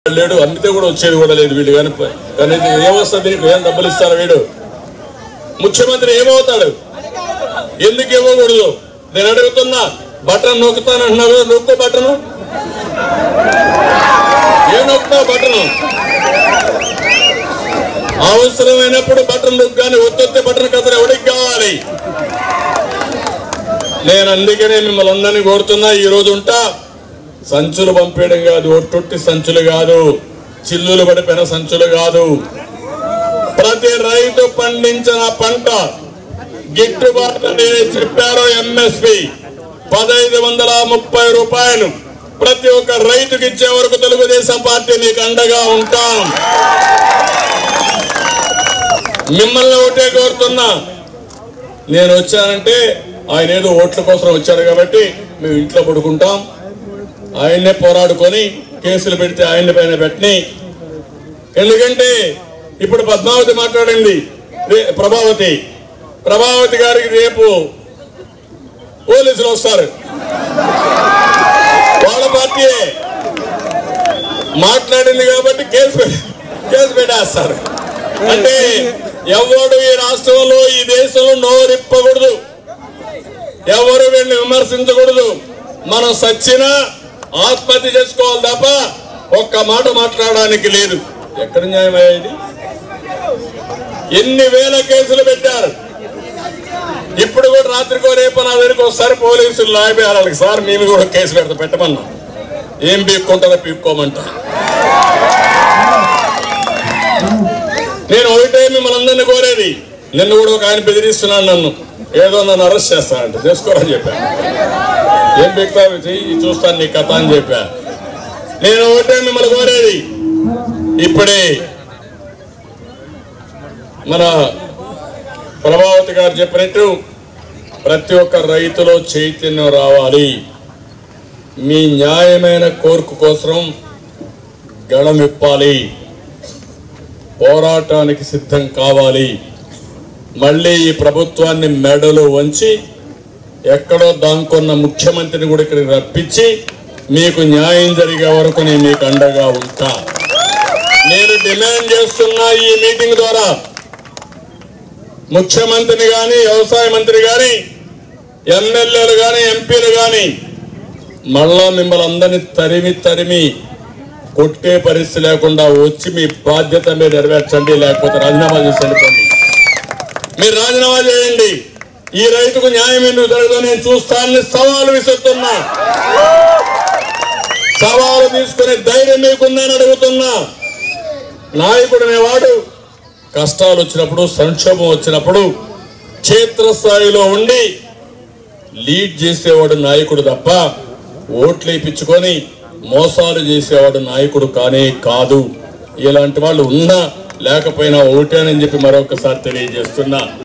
లేడు అమ్మితే కూడా వచ్చేది కూడా లేదు వీళ్ళు కానీ కానీ ఇది ఏమొస్తుంది నీకు ఏం డబ్బులు ఇస్తారా వీడు ముఖ్యమంత్రి ఏమవుతాడు ఎందుకు ఇవ్వకూడదు నేను అడుగుతున్నా బటన్ నొక్కుతానంటున్నారు నొక్కు బటను ఏం నొక్కుతావు బటను అవసరమైనప్పుడు బటన్ నొక్కు కానీ ఒత్తొత్తే బటన్ కథలు ఎవరికి కావాలి నేను అందుకనే మిమ్మల్ని అందరినీ కోరుతున్నా ఈ రోజు ఉంటా సంచులు పంపేయడం కాదు ఒట్టొట్టి సంచులు కాదు చిల్లులు పడిపోయిన సంచులు కాదు ప్రతి రైతు పండించిన పంట గిట్టుబాటు అనేది చెప్పారో ఎంఎస్పి పదహైదు వందల ముప్పై రూపాయలు ప్రతి ఒక్క రైతుకి ఇచ్చే వరకు తెలుగుదేశం పార్టీ మీకు అండగా ఉంటాం మిమ్మల్ని ఒకటే కోరుతున్నా నేను వచ్చానంటే ఆయన ఏదో ఓట్ల కోసం వచ్చారు కాబట్టి మేము ఇంట్లో పడుకుంటాం ఆయన్నే పోరాడుకొని కేసులు పెడితే ఆయన పైన పెట్టని ఎందుకంటే ఇప్పుడు పద్మావతి మాట్లాడింది రే- ప్రభావతి ప్రభావతి గారికి రేపు పోలీసులు వస్తారు వాళ్ళ పార్టీయే మాట్లాడింది కాబట్టి కేసు పె- కేసు పెట్టేస్తారు అంటే ఎవడు ఈ రాష్ట్రంలో ఈ దేశంలో నోరిప్పకూడదు ఎవరు వీళ్ళని విమర్శించకూడదు మనం సచ్చినా ఆత్మహత్య చేసుకోవాలి తప్ప ఒక్క మాట మాట్లాడడానికి లేదు ఎక్కడ న్యాయం అయ్యేది ఎన్ని వేల కేసులు పెట్టారు ఇప్పుడు కూడా రాత్రికో రేపు నా దగ్గరికి ఒకసారి పోలీసులు లాగిపోయారు వాళ్ళకి సార్ మేము కూడా కేసు పెడతా పెట్టమన్నా ఏం పీక్కుంటారో పీక్కోమంట నేను ఒకటే మిమ్మల్ని అందరినీ కోరేది నిన్ను కూడా ఒక ఆయన బెదిరిస్తున్నాను నన్ను ఏదో నన్ను అరెస్ట్ చేస్తానంట చేసుకోరని చెప్పాను ఏం పీక్తావు చెయ్యి చూస్తాను నీ కథ అని చెప్పా నేను ఒకటే మిమ్మల్ని కోరేది ఇప్పుడే మన ప్రభావతి గారు చెప్పినట్టు ప్రతి ఒక్క రైతులో చైతన్యం రావాలి మీ న్యాయమైన కోరిక కోసం గళమిప్పాలి పోరాటానికి సిద్ధం కావాలి మళ్ళీ ఈ ప్రభుత్వాన్ని మెడలు వంచి ఎక్కడో దాంకున్న ముఖ్యమంత్రిని కూడా ఇక్కడికి రప్పించి మీకు న్యాయం జరిగే వరకు నేను మీకు అండగా ఉంటా నేను డిమాండ్ చేస్తున్నా ఈ మీటింగ్ ద్వారా ముఖ్యమంత్రిని గాని వ్యవసాయ మంత్రి గాని ఎమ్మెల్యేలు గాని ఎంపీలు గాని మళ్ళా మిమ్మల్ని అందరినీ తరిమి తరిమి కొట్టే పరిస్థితి లేకుండా వచ్చి మీ బాధ్యత మీరు నెరవేర్చండి లేకపోతే రాజీనామా చేసి వెళ్ళిపోండి మీరు రాజీనామా చేయండి ఈ రైతుకు న్యాయం ఎందుకు జరగదో నేను చూస్తానని సవాలు విసురుతున్నా సవాలు తీసుకునే ధైర్యం మీకుందని అడుగుతున్నా నాయకుడు అనేవాడు కష్టాలు వచ్చినప్పుడు సంక్షోభం వచ్చినప్పుడు క్షేత్రస్థాయిలో ఉండి లీడ్ చేసేవాడు నాయకుడు తప్ప ఓట్లు వేయించుకొని మోసాలు చేసేవాడు నాయకుడు కానే కాదు ఇలాంటి వాళ్ళు ఉన్నా లేకపోయినా ఓటేనని చెప్పి మరొకసారి తెలియజేస్తున్నా